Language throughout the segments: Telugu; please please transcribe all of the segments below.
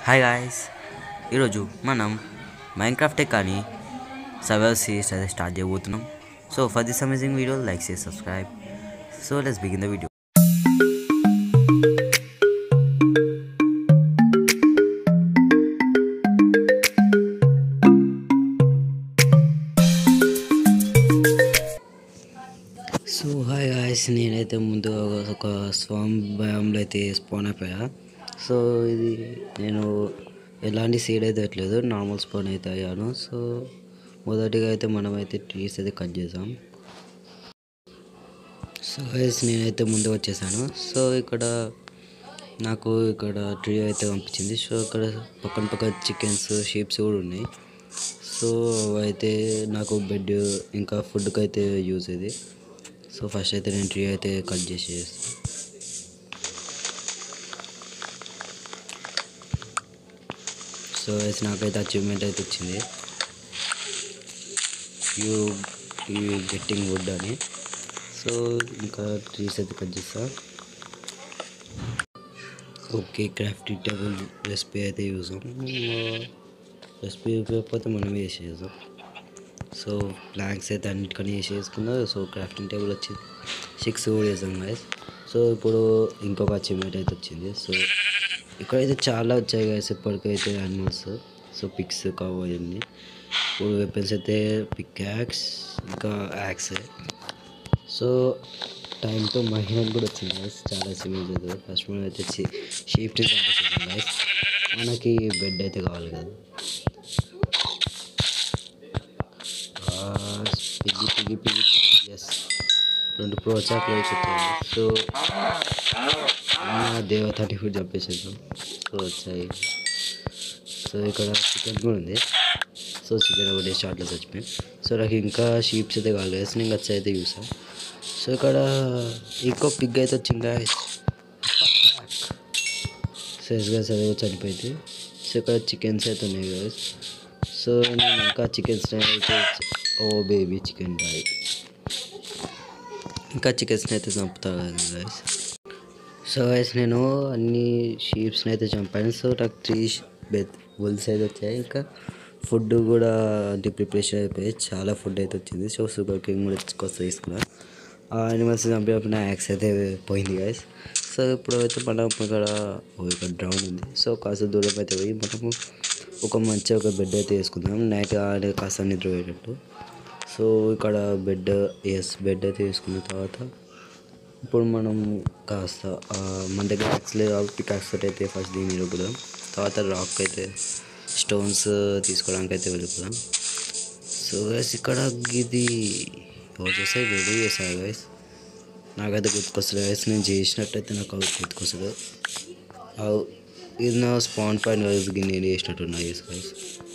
హాయ్ గాయస్ ఈరోజు మనం మైన్క్రాఫ్టే కానీ సర్వైవల్ సిరీస్ అయితే స్టార్ట్ చేయబోతున్నాం so for this amazing video like చేసి subscribe so let's begin the video so hi guys నేనైతే ముందు ఒక స్వామ్ భయంలో అయితే స్పాన్ అయిపోయా సో ఇది నేను ఎలాంటి సీడ్ అయితే పెట్టలేదు నార్మల్ స్పాన్ అయితే అయ్యాను సో మొదటిగా అయితే మనమైతే ట్రీస్ అయితే కట్ చేసాం సో గైస్ నేనైతే ముందు వచ్చేసాను సో ఇక్కడ నాకు ఇక్కడ ట్రీ అయితే పంపించింది సో ఇక్కడ పక్కన పక్కన చికెన్స్ షీప్స్ కూడా ఉన్నాయి సో అయితే నాకు బెడ్ ఇంకా ఫుడ్కి అయితే యూజ్ ఇది సో ఫస్ట్ అయితే నేను ట్రీ అయితే కట్ చేసి చేస్తాను సో అయితే నాకైతే అచీవ్మెంట్ అయితే వచ్చింది యూ యూ గెట్టింగ్ వుడ్ అని సో ఇంకా ట్రీస్ అయితే కట్ చేస్తా ఓకే క్రాఫ్టింగ్ టేబుల్ రెసిపీ అయితే యూజ్ రెసిపీ ఉపయోగపోతే మనం వేసేసాం సో ప్లాంక్స్ అయితే అన్నిటికని వేసి వేసుకున్నా సో క్రాఫ్టింగ్ టేబుల్ వచ్చింది సిక్స్ కూడా వేసాం గైస్ సో ఇప్పుడు ఇంకొక అచీవ్మెంట్ అయితే వచ్చింది సో ఇక్కడైతే చాలా వచ్చాయి గైస్ ఇప్పటికైతే యానిమల్స్ సో పిక్స్ కావాలి ఇప్పుడు వెపన్స్ అయితే పిక్ యాక్స్ ఇంకా యాక్స్ సో టైంతో మహిళన్ కూడా వచ్చింది గైస్ చాలా అచీవ్మెంట్స్ అయితే ఫస్ట్ మనం అయితే షిఫ్ట్ పంపిస్తుంది గైస్ మనకి బెడ్ అయితే కావాలి కదా పిగి పిగి పిగి ఎస్ రెండు ప్రోచాకులు అయితే వచ్చాయి సో దేవ థర్టీ ఫుడ్ చంపేసేద్దాం సో వచ్చాయి సో ఇక్కడ చికెన్ కూడా ఉంది సో చికెన్ ఒకటి షార్ట్లో చచ్చిపోయి సో నాకు ఇంకా షీప్స్ అయితే కావాలి వేసి నేను వచ్చి అయితే చూసా సో ఇక్కడ ఇంకో పిగ్ అయితే వచ్చింది గాయస్ సో ఎస్గా సరే చనిపోయింది సో ఇక్కడ చికెన్స్ అయితే ఉన్నాయి గాయస్ సో నేను ఇంకా చికెన్స్ అయితే ఓ బేబీ చికెన్ రాయి ఇంకా చికెన్స్ని అయితే చంపుతా గైస్ సో గైస్ నేను అన్ని షీప్స్ని అయితే చంపాను సో నాకు త్రీ బెత్ బుల్స్ అయితే వచ్చాయి ఇంకా ఫుడ్ కూడా అంటే ప్రిపరేషన్ అయిపోయి చాలా ఫుడ్ అయితే వచ్చింది సో షుగర్ కింగ్ కూడా కొత్త తీసుకున్నా ఆ అనిమల్స్ చంపినప్పుడు నా యాక్స్ అయితే పోయింది గైస్ సో ఇప్పుడు అయితే మనం ఇక్కడ ఇక్కడ డ్రౌన్ ఉంది సో కాస్త దూరం అయితే పోయి మనము ఒక మంచి ఒక బెడ్ అయితే వేసుకుందాం నైట్ ఆడే కాస్త నిద్ర పోయేటట్టు సో ఇక్కడ బెడ్ ఎస్ బెడ్ అయితే వేసుకున్న తర్వాత ఇప్పుడు మనం కాస్త మన దగ్గర యాక్స్ లేదు కాబట్టి పికాక్స్ అయితే ఫస్ట్ దీని వెళ్ళిపోదాం తర్వాత రాక్ అయితే స్టోన్స్ తీసుకోవడానికి అయితే వెళ్ళిపోదాం సో గైస్ ఇక్కడ ఇది ఎవరు చేస్తే రెడీ చేశారు గైస్ నాకైతే గుర్తుకొస్తుంది గైస్ నేను చేసినట్టయితే నాకు అది గుర్తుకొస్తుంది ఇది నా స్పాన్ పాయింట్ గైస్ నేను చేసినట్టున్నా గైస్ గైస్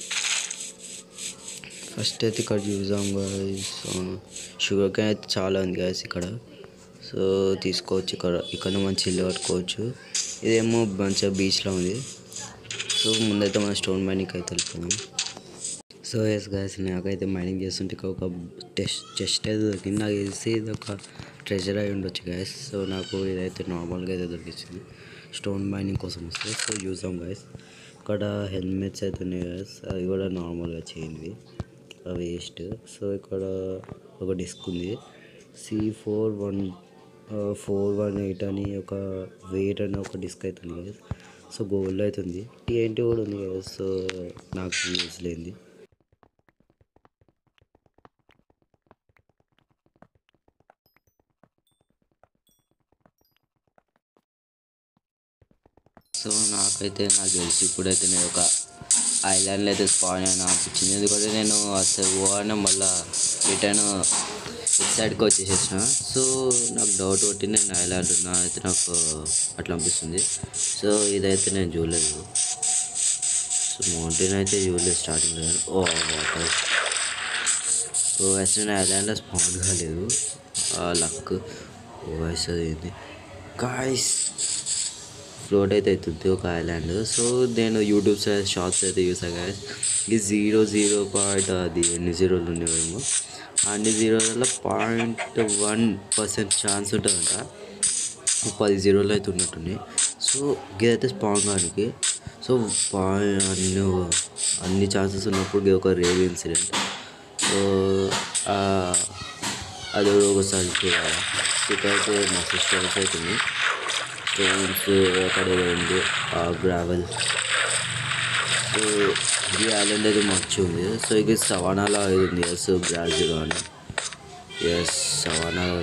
ఫస్ట్ అయితే ఇక్కడ చూసాం గైస్ షుగర్ కేన్ అయితే చాలా ఉంది గైస్ ఇక్కడ సో తీసుకోవచ్చు ఇక్కడ ఇక్కడ మంచి ఇల్లు కట్టుకోవచ్చు ఇదేమో మంచిగా బీచ్లో ఉంది సో ముందైతే మన స్టోన్ మైనింగ్ అయితే వెళ్ళిపోదాం సో ఎస్ గాయస్ నాకైతే మైనింగ్ చేస్తుంటే ఇక్కడ ఒక టెస్ట్ చెస్ట్ అయితే దొరికింది నాకు తెలిసి ఇది ఒక ట్రెజర్ అయి ఉండొచ్చు గాయస్ సో నాకు ఇదైతే నార్మల్గా అయితే దొరికింది స్టోన్ మైనింగ్ కోసం వస్తుంది సో చూసాం గాయస్ ఇక్కడ హెల్మెట్స్ అయితే ఉన్నాయి గాయస్ అవి కూడా నార్మల్గా చేయండి వేస్ట్ సో ఇక్కడ ఒక డిస్క్ ఉంది C four one four one eight అని ఒక వెయిట్ అని ఒక డిస్క్ అయితే ఉంది కదా సో గోల్డ్ అవుతుంది టీఎన్టీ కూడా ఉంది కదా సో నాకు యూజ్ లేనిది సో నాకైతే నాకు తెలిసి ఇప్పుడైతే నేను ఒక ఐలాండ్లో అయితే స్పాన్ అయినా అనిపించింది ఎందుకంటే నేను అసలు పోవడం మళ్ళీ రిటర్న్ ఇటు సైడ్కి వచ్చేసేసిన సో నాకు డౌట్ కొట్టి నేను ఐలాండ్ ఉన్నా అయితే నాకు అట్లా అనిపిస్తుంది సో ఇదైతే నేను చూడలేదు సో మౌంటైన్ అయితే చూడలేదు స్టార్టింగ్లో ఓ వాటర్ సో అసలు నేను ఐలాండ్లో స్పాన్ కాలేదు లక్ ఓ వయసు అయింది గాయస్ ఫ్లోట్ అయితే అవుతుంది ఒక ఐలాండ్ సో నేను యూట్యూబ్ షార్ట్స్ అయితే చూసా గాయస్ ఇది జీరో జీరో పాయింట్ అది ఎన్ని జీరోలు ఉండేవేమో అన్ని జీరోలలో పాయింట్ వన్ పర్సెంట్ ఛాన్స్ ఉంటుందంట పది జీరోలు అయితే ఉన్నట్టున్నాయి సో ఇదైతే స్పాన్ కానికి సో అన్ని అన్ని ఛాన్సెస్ ఉన్నప్పుడు ఒక రేవ్ ఇన్సిడెంట్ సో అది కూడా ఒకసారి చేయాలి ఇక్కడైతే మా సిస్టర్స్ అవుతుంది స్టోన్స్ అక్కడ ఉంది గ్రావెల్ సో ఈ ఐలాండ్ అయితే మంచిగా ఉంది సో ఇక సవానాలో ఇది ఉంది ఎస్ బ్రాజిల్ అని ఎస్ సవానాలో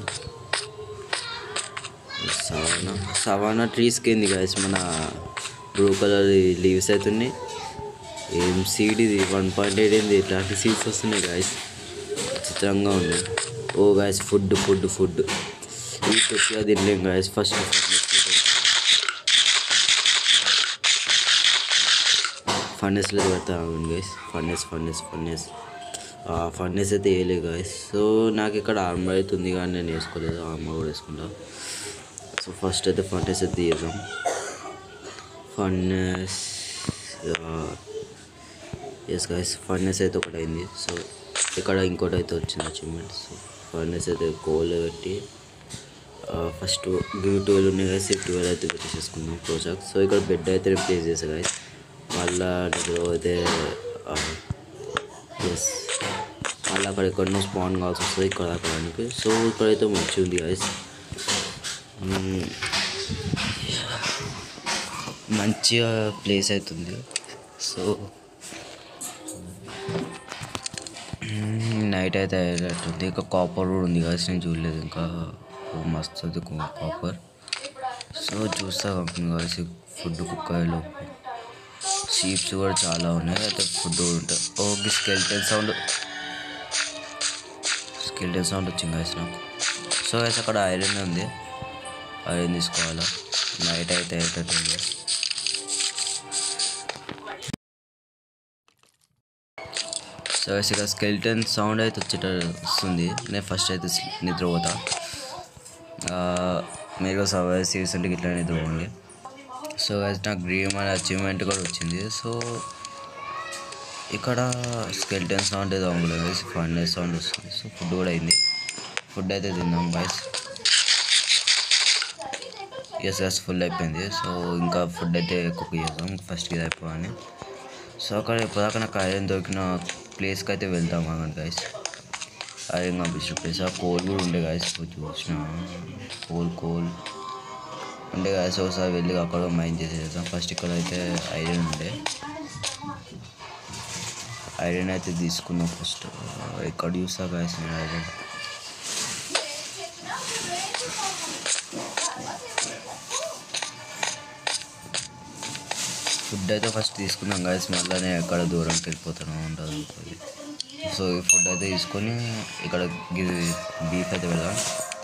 సవానా సవానా ట్రీస్ కింది గాయస్ మన బ్లూ కలర్ లీవ్స్ అవుతున్నాయి ఏం సీడ్ ఇది వన్ పాయింట్ ఎయిట్ ఏంది ఇట్లాంటి సీడ్స్ వస్తున్నాయి గాయస్ చిత్రంగా ఉంది oh guys food food food ఇది కొద్దిగా తినలేం గాయస్ ఫస్ట్ ఫర్నెస్లో పెడతాను guys furnace furnace furnace furnace అయితే వేయలేదు గాయస్ సో నాకు ఇక్కడ ఆర్మర్ అయితే ఉంది కానీ నేను వేసుకోలేదు ఆర్మర్ కూడా వేసుకుంటా సో ఫస్ట్ అయితే ఫర్నెస్ అయితే తీద్దాం ఫర్నెస్ ఎస్ గాయస్ ఫర్నెస్ అయితే ఒకటి అయింది సో ఇక్కడ ఇంకోటి అయితే వచ్చింది అచీవ్మెంట్ సో ఫర్నెస్ అయితే కోల్ పెట్టి ఫస్ట్ గివ్ ట్వెల్వ్ ఉన్నాయి గాయస్ ట్వెల్వ్ అయితే పెట్టేసేసుకుందాం ప్రోజాక్ సో ఇక్కడ బెడ్ అయితే రిప్లేస్ చేసా గాయస్ మళ్ళా దగ్గర అయితే ఎస్ మళ్ళీ అక్కడ ఎక్కడనో స్పాన్ కావాల్సి వస్తుంది ఇక్కడ అక్కడానికి సో ఇక్కడైతే మంచిగా ఉంది గాయస్ మంచిగా ప్లేస్ అవుతుంది సో నైట్ అయితే అయ్యేటట్టుంది ఇంకా కాపర్ కూడా ఉంది కదా నేను చూడలేదు ఇంకా ఓ మస్తు ఉంది కాపర్ సో చూస్తా కలిసి ఫుడ్ కుక్ అయ్యేలో షీప్స్ కూడా చాలా ఉన్నాయి అయితే ఫుడ్ కూడా ఉంటుంది okay skeleton sound skeleton sound వచ్చింది గాయస్ నాకు సో గైస్ అక్కడ ఐరన్ ఉంది ఐరన్ తీసుకోవాలా నైట్ అయితే అయ్యేటట్టుంది సో గైస్ ఇక స్కెల్టన్ సౌండ్ అయితే వచ్చేట వస్తుంది నేను ఫస్ట్ అయితే స్లీ- నిద్రపోతా ఆ, మీరు సర్వైవ్ సీరీస్ అంటే ఇట్లా నిద్రపోండి సో గైస్ నాకు డ్రీమ్ అనే అచీవ్మెంట్ కూడా వచ్చింది సో ఇక్కడ స్కెల్టన్ సౌండ్ ఏదో అవ్వలేదు ఫండెస్ సౌండ్ వస్తుంది సో ఫుడ్ కూడా అయింది ఫుడ్ అయితే తిందాం బాయ్స్ ఎస్ ఎస్ ఫుల్ అయిపోయింది సో ఇంకా ఫుడ్ అయితే కుక్ చేద్దాం ఫస్ట్ ఇది అయిపోగానే సో అక్కడ ఇప్పటిదాకా నాకు ఐరన్ దొరికిన ప్లేస్కి అయితే వెళ్తాం అన్నమాట గైస్ ఐరన్ పంపించిన ప్లేస్ ఆ కోల్ కూడా ఉండే గైస్ చూసిన కోల్ కోల్ ఉండే గైస్ ఒకసారి వెళ్ళి అక్కడ మైండ్ చేసేద్దాం ఫస్ట్ ఇక్కడ అయితే ఐరన్ ఉండే ఐరన్ అయితే తీసుకున్నాం ఫస్ట్ ఎక్కడ చూసా గైస్ నేను ఐరన్ ఫుడ్ అయితే ఫస్ట్ తీసుకున్నాం గైస్ మళ్ళీ నేను ఎక్కడ దూరంకి వెళ్ళిపోతాను ఉంటుంది సో ఈ ఫుడ్ అయితే తీసుకొని ఇక్కడ బీఫ్ అయితే వెళ్దాం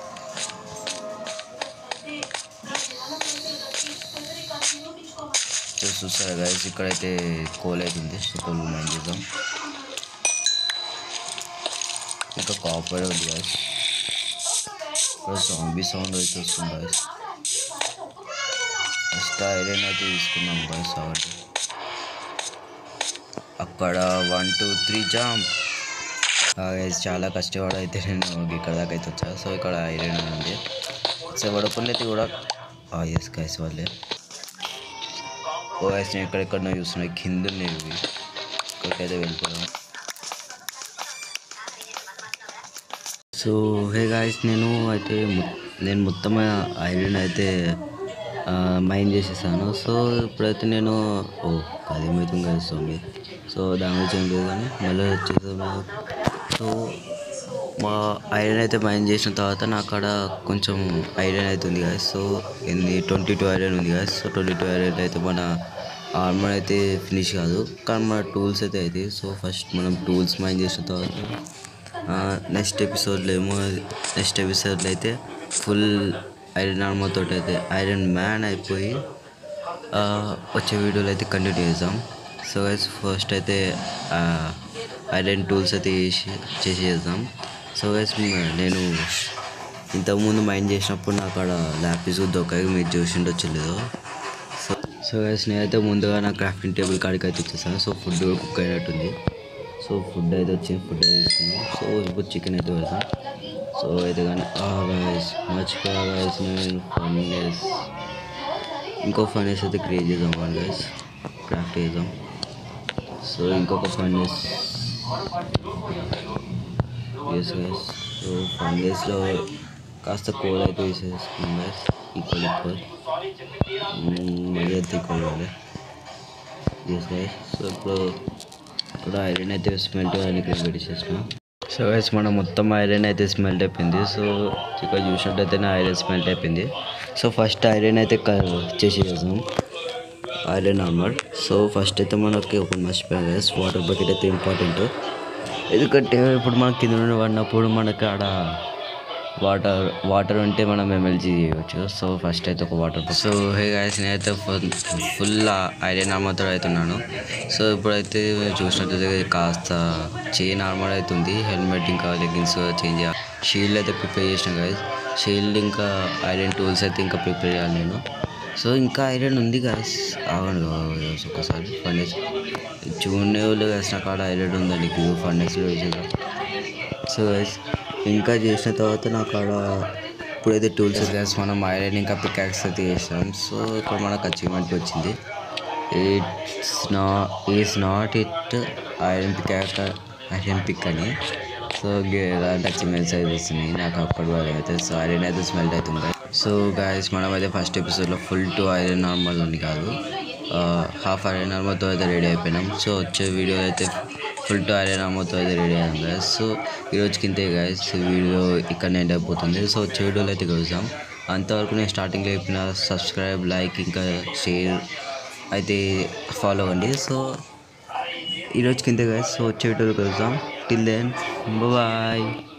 సో చూస్తారా గైస్ ఇక్కడైతే కోల్ అయితే ఉంది సో కోల్ మైండ్ చేద్దాం ఇంకా కాపర్ ఉంది గైస్ ఇక్కడ సాంబీ సౌండ్ అయితే వస్తుంది గైస్ ఫస్ట్ ఐరన్ అయితే తీసుకున్నాం గైస్ కాబట్టి అక్కడ one two three jump guys చాలా కష్టపడి అయితే నేను ఇక్కడ దాకా అయితే వచ్చా సో ఇక్కడ ఐరన్ ఉంది సో వడపల్లి అయితే కూడా ఎస్ గైస్ వాళ్ళే ఓ గైస్ నేను ఎక్కడెక్కడనో చూస్తున్నా కింద ఉన్నాయి ఇవి ఇక్కడికైతే వెళ్ళిపోయాం సో హే గాయస్ నేను అయితే మొ- నేను మొత్తం ఐరన్ అయితే మైండ్ చేసేసాను సో ఇప్పుడైతే నేను ఓ అదేమవుతుంది కదా స్వామి సో దాని గురించి ఏం లేదు కానీ మళ్ళీ వచ్చేసాము సో మా ఐరన్ అయితే మైండ్ చేసిన తర్వాత నాకు అక్కడ కొంచెం ఐరన్ అయితే ఉంది కదా సో ఎన్ని ట్వంటీ టూ ఐరన్ ఉంది కదా సో ట్వంటీ టూ ఐరన్ అయితే మన ఆర్మర్ అయితే ఫినిష్ కాదు కానీ మన టూల్స్ అయితే అవుతాయి సో ఫస్ట్ మనం టూల్స్ మైండ్ చేసిన తర్వాత నెక్స్ట్ ఎపిసోడ్లో ఏమో నెక్స్ట్ ఎపిసోడ్లో అయితే ఫుల్ ఐరన్ ఆర్మర్ తోటి అయితే ఐరన్ మ్యాన్ అయిపోయి ఆ, వచ్చే వీడియోలో అయితే కంటిన్యూ చేద్దాం సో గైస్ ఫస్ట్ అయితే ఐరన్ టూల్స్ అయితే చేసి చేసేద్దాం సో గైస్ నేను ఇంతకుముందు మైండ్ చేసినప్పుడు నాకు అక్కడ ల్యాపిస్ దొక్కాయి మీరు చూసి ఉండొచ్చు లేదో సో సో గైస్ నేనైతే ముందుగా నా క్రాఫ్టింగ్ టేబుల్ కాడికి అయితే వచ్చేసాను సో ఫుడ్ కుక్ అయినట్టుంది సో ఫుడ్ అయితే వచ్చింది ఫుడ్ అయితే తీసుకున్నాం సో ఇప్పుడు చికెన్ అయితే పెడతాం సో అయితే కానీ గైస్ మర్చిపోయా గైస్ నేను ఫన్నెస్ ఇంకో ఫర్నేస్ అయితే క్రియేట్ చేద్దాం గైస్ క్రాఫ్ట్ చేద్దాం సో ఇంకొక ఫర్నేస్ ఎస్ గైస్ సో ఫర్నేస్లో కాస్త కోల్ అయితే వేసేసుకున్నాం గైస్ ఈక్వల్ ఈక్వల్ మళ్ళీ అయితే ఈక్వల్ కావాలి ఎస్ గైస్ సో ఇప్పుడు ఇప్పుడు ఐరన్ అయితే స్మెల్ట్ అని ఇక్కడ పెట్టేసేసినాం సో గైస్ మనం మొత్తం ఐరన్ అయితే స్మెల్ట్ అయిపోయింది సో ఇక్కడ చూసినట్టయితే నా ఐరన్ స్మెల్ట్ అయిపోయింది సో ఫస్ట్ ఐరన్ అయితే చేసేసాం ఐరన్ నార్మల్ సో ఫస్ట్ అయితే మనకి ఒక మర్చిపోయాం గైస్ వాటర్ బకెట్ అయితే ఇంపార్టెంట్ ఎందుకంటే ఇప్పుడు మనం కింద నుండి పడినప్పుడు మనకు ఆడ వాటర్ వాటర్ ఉంటే మనం ఎమ్మెల్జీ చేయవచ్చు సో ఫస్ట్ అయితే ఒక వాటర్ సో హే గాయస్ నేనైతే ఫుల్ ఫుల్ ఐరన్ ఆర్మర్తో అవుతున్నాను సో ఇప్పుడైతే చూసినట్టయితే కాస్త చైన్ ఆర్మర్ అవుతుంది హెల్మెట్ ఇంకా లెగ్గిన్స్ చేంజ్ చేయాలి షీల్డ్ అయితే ప్రిపేర్ చేసిన గాయస్ షీల్డ్ ఇంకా ఐరన్ టూల్స్ అయితే ఇంకా ప్రిపేర్ చేయాలి నేను సో ఇంకా ఐరన్ ఉంది గాయస్ అవును guys, ఒకసారి ఫర్నెస్ చూడనే వాళ్ళు గాయస్ నాకు ఆడ ఐరన్ ఉందండి ఫర్నెస్లో వేసేదా సో గైస్ ఇంకా చేసిన తర్వాత నాకు ఆడ ఇప్పుడైతే టూల్స్ గైస్ మనం ఐరన్ ఇంకా పికాక్స్ అయితే చేసాం సో ఇక్కడ మనకు అచీవ్మెంట్ వచ్చింది ఇట్స్ నా is not it iron pickaxe iron pick అని సో ఇలాంటి అచీవ్మెంట్స్ అయితే వస్తున్నాయి నాకు అప్పటి వరకు అయితే సో ఐరన్ అయితే స్మెల్ట్ అవుతుంది సో గాయస్ మనం అయితే ఫస్ట్ ఎపిసోడ్లో ఫుల్ టు ఐరన్ నార్మల్ ఉంది కాదు హాఫ్ ఐరన్ నార్మల్తో అయితే రెడీ అయిపోయినాం సో వచ్చే వీడియో అయితే ఫుల్ టు ఐరన్ నార్మల్తో అయితే రెడీ అయ్యాం గాయస్ సో ఈరోజుకి ఇంతే గాయస్ వీడియో ఇక్కడ ఎండ్ అయిపోతుంది సో వచ్చే వీడియోలో అయితే కలుద్దాం అంతవరకు నేను స్టార్టింగ్లో చెప్పిన సబ్స్క్రైబ్ లైక్ ఇంకా షేర్ అయితే ఫాలో అవ్వండి సో ఈరోజుకి ఇంతే గాయస్ సో వచ్చే వీడియోలో కలుద్దాం టిల్ దెన్ బాయ్